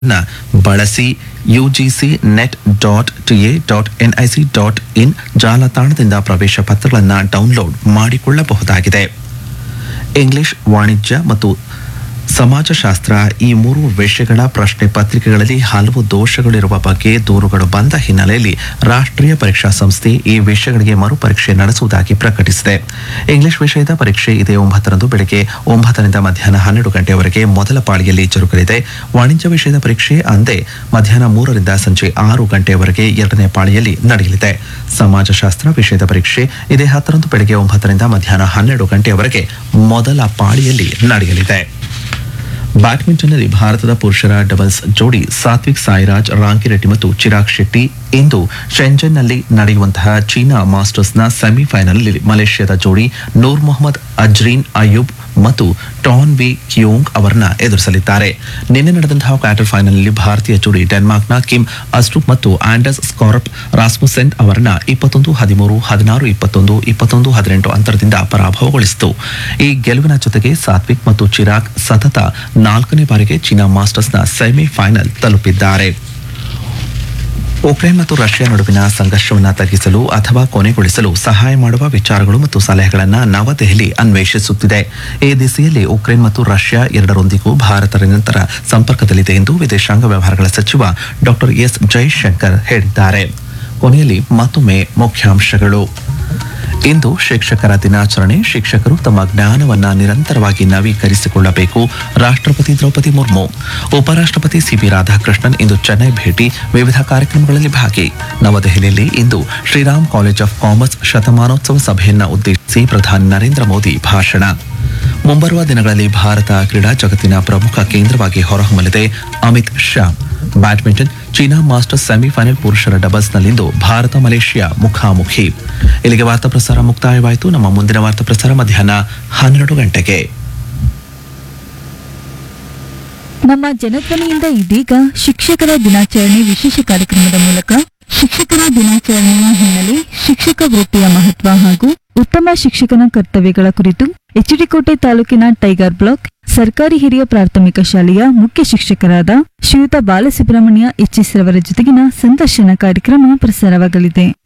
ನ ಬಳಸಿ UGC net dot TA dot NIC dot in ಜಾಲತಾಣದಿಂದ ಪ್ರವೇಶ ಪತ್ರಗಳನ್ನು ಡೌನ್ಲೋಡ್ ಮಾಡಿಕೊಳ್ಳಬಹುದಾಗಿದೆ ಇಂಗ್ಲಿಷ್ ವಾಣಿಜ್ಯ ಮತ್ತು ಸಮಾಜಶಾಸ್ತ್ರ ಈ ಮೂರು ವಿಷಯಗಳ ಪ್ರಶ್ನೆ ಪತ್ರಿಕೆಗಳಲ್ಲಿ ಹಲವು ದೋಷಗಳಿರುವ ಬಗ್ಗೆ ದೂರುಗಳು ಬಂದ ಹಿನ್ನೆಲೆಯಲ್ಲಿ ರಾಷ್ಟ್ರೀಯ ಪರೀಕ್ಷಾ ಸಂಸ್ಥೆ ಈ ವಿಷಯಗಳಿಗೆ ಮರುಪರೀಕ್ಷೆ ನಡೆಸುವುದಾಗಿ ಪ್ರಕಟಿಸಿದೆ ಇಂಗ್ಲಿಷ್ ವಿಷಯದ ಪರೀಕ್ಷೆ ಇದೇ ಒಂಬತ್ತರಂದು ಬೆಳಗ್ಗೆ ಒಂಬತ್ತರಿಂದ ಮಧ್ಯಾಹ್ನ ಹನ್ನೆರಡು ಗಂಟೆಯವರೆಗೆ ಮೊದಲ ಪಾಳಿಯಲ್ಲಿ ಜರುಗಲಿದೆ ವಾಣಿಜ್ಯ ವಿಷಯದ ಪರೀಕ್ಷೆ ಅಂದೇ ಮಧ್ಯಾಹ್ನ ಮೂರರಿಂದ ಸಂಜೆ ಆರು ಗಂಟೆಯವರೆಗೆ ಎರಡನೇ ಪಾಳಿಯಲ್ಲಿ ನಡೆಯಲಿದೆ ಸಮಾಜಶಾಸ್ತ್ರ ವಿಷಯದ ಪರೀಕ್ಷೆ ಇದೇ ಹತ್ತರಂದು ಬೆಳಗ್ಗೆ ಒಂಬತ್ತರಿಂದ ಮಧ್ಯಾಹ್ನ ಹನ್ನೆರಡು ಗಂಟೆಯವರೆಗೆ ಮೊದಲ ಪಾಳಿಯಲ್ಲಿ ನಡೆಯಲಿದೆ ಬ್ಯಾಡ್ಮಿಂಟನ್ನಲ್ಲಿ ಭಾರತದ ಪುರುಷರ ಡಬಲ್ಸ್ ಜೋಡಿ ಸಾತ್ವಿಕ್ ಸಾಯಿರಾಜ್ ರಾಂಕಿರೆಡ್ಡಿ ಮತ್ತು ಚಿರಾಗ್ ಶೆಟ್ಟಿ ಇಂದು ಶೆಂಜನ್ನಲ್ಲಿ ನಡೆಯುವಂತಹ ಚೀನಾ ಮಾಸ್ಟರ್ಸ್ನ ಸೆಮಿಫೈನಲ್ನಲ್ಲಿ ಮಲೇಷ್ಯಾದ ಜೋಡಿ ನೂರ್ ಮೊಹಮ್ಮದ್ ಅಜ್ರೀನ್ ಅಯೂಬ್ ಮತ್ತು ಟಾನ್ ವಿ ಕ್ಯೂಂಗ್ ಅವರನ್ನ ಎದುರಿಸಲಿದ್ದಾರೆ ನಿನ್ನೆ ನಡೆದಂತಹ ಕ್ವಾರ್ಟರ್ ಫೈನಲ್ನಲ್ಲಿ ಭಾರತೀಯ ಜೋಡಿ ಡೆನ್ಮಾರ್ಕ್ನ ಕಿಮ್ ಅಸ್ಟ್ರೂಪ್ ಮತ್ತು ಆಂಡರ್ಸ್ ಸ್ಕಾರಪ್ ರಾಸ್ಮುಸೆನ್ ಅವರನ್ನ ಇಪ್ಪತ್ತೊಂದು ಹದಿಮೂರು ಹದಿನಾರು ಇಪ್ಪತ್ತೊಂದು ಇಪ್ಪತ್ತೊಂದು ಹದಿನೆಂಟು ಅಂತರದಿಂದ ಪರಾಭವಗೊಳಿಸಿತು ಈ ಗೆಲುವಿನ ಜೊತೆಗೆ ಸಾತ್ವಿಕ್ ಮತ್ತು ಚಿರಾಗ್ ಸತತ ನಾಲ್ಕನೇ ಬಾರಿಗೆ ಚೀನಾ ಮಾಸ್ಟರ್ಸ್ನ ಸೆಮಿಫೈನಲ್ ತಲುಪಿದ್ದಾರೆ ಉಕ್ರೇನ್ ಮತ್ತು ರಷ್ಯಾ ನಡುವಿನ ಸಂಘರ್ಷವನ್ನು ತಗ್ಗಿಸಲು ಅಥವಾ ಕೊನೆಗೊಳಿಸಲು ಸಹಾಯ ಮಾಡುವ ವಿಚಾರಗಳು ಮತ್ತು ಸಲಹೆಗಳನ್ನು ನವದೆಹಲಿ ಅನ್ವೇಷಿಸುತ್ತಿದೆ ಈ ದಿಸೆಯಲ್ಲಿ ಉಕ್ರೇನ್ ಮತ್ತು ರಷ್ಯಾ ಎರಡರೊಂದಿಗೂ ಭಾರತ ನಿರಂತರ ಸಂಪರ್ಕದಲ್ಲಿದೆ ಎಂದು ವಿದೇಶಾಂಗ ವ್ಯವಹಾರಗಳ ಸಚಿವ ಡಾಕ್ಟರ್ ಎಸ್ ಜೈಶಂಕರ್ ಹೇಳಿದ್ದಾರೆ ಕೊನೆಯಲ್ಲಿ ಮತ್ತೊಮ್ಮೆ ಮುಖ್ಯಾಂಶಗಳು ಇಂದು ಶಿಕ್ಷಕರ ದಿನಾಚರಣೆ ಶಿಕ್ಷಕರು ತಮ್ಮ ಜ್ಞಾನವನ್ನ ನಿರಂತರವಾಗಿ ನವೀಕರಿಸಿಕೊಳ್ಳಬೇಕು ರಾಷ್ಟ್ರಪತಿ ದ್ರೌಪದಿ ಮುರ್ಮು ಉಪರಾಷ್ಟ್ರಪತಿ ಸಿಪಿ ರಾಧಾಕೃಷ್ಣನ್ ಇಂದು ಚೆನ್ನೈ ಭೇಟಿ ವಿವಿಧ ಕಾರ್ಯಕ್ರಮಗಳಲ್ಲಿ ಭಾಗಿ ನವದೆಹಲಿಯಲ್ಲಿ ಇಂದು ಶ್ರೀರಾಮ್ ಕಾಲೇಜ್ ಆಫ್ ಕಾಮರ್ಸ್ ಶತಮಾನೋತ್ಸವ ಸಭೆಯನ್ನ ಉದ್ದೇಶಿಸಿ ಪ್ರಧಾನಿ ನರೇಂದ್ರ ಮೋದಿ ಭಾಷಣ ಮುಂಬರುವ ದಿನಗಳಲ್ಲಿ ಭಾರತ ಕ್ರೀಡಾ ಜಗತ್ತಿನ ಪ್ರಮುಖ ಕೇಂದ್ರವಾಗಿ ಹೊರಹೊಮ್ಮಲಿದೆ Amit Shah badminton China masters semifinal ಪುರುಷರ ಡಬಲ್ಸ್ನಲ್ಲಿಂದು ಭಾರತ ಮಲೇಷ್ಯಾ ಮುಖಾಮುಖಿ ಇಲ್ಲಿಗೆ ವಾರ್ತಾ ಪ್ರಸಾರ ಮುಕ್ತಾಯವಾಯಿತು ನಮ್ಮ ಮುಂದಿನ ವಾರ್ತಾ ಪ್ರಸಾರ ಮಧ್ಯಾಹ್ನ ಹನ್ನೆರಡು ಗಂಟೆಗೆ ನಮ್ಮ ಜನಧ್ವನಿಯಿಂದ ಇದೀಗ ಶಿಕ್ಷಕರ ದಿನಾಚರಣೆ ವಿಶೇಷ ಕಾರ್ಯಕ್ರಮದ ಮೂಲಕ ಶಿಕ್ಷಕರ ದಿನಾಚರಣೆಯ ಹಿನ್ನೆಲೆ ಶಿಕ್ಷಕ ವೃತ್ತಿಯ ಮಹತ್ವ ಹಾಗೂ ಉತ್ತಮ ಶಿಕ್ಷಕನ ಕರ್ತವ್ಯಗಳ ಕುರಿತು ಎಚ್ಡಿಕೋಟೆ ತಾಲೂಕಿನ ಟೈಗರ್ ಬ್ಲಾಕ್ ಸರ್ಕಾರಿ ಹಿರಿಯ ಪ್ರಾಥಮಿಕ ಶಾಲೆಯ ಮುಖ್ಯ ಶಿಕ್ಷಕರಾದ ಶ್ರೀಯುತ ಬಾಲಸುಬ್ರಹ್ಮಣ್ಯ ಎಚ್ಎಸ್ ರವರ ಜೊತೆಗಿನ ಸಂದರ್ಶನ ಕಾರ್ಯಕ್ರಮ ಪ್ರಸಾರವಾಗಲಿದೆ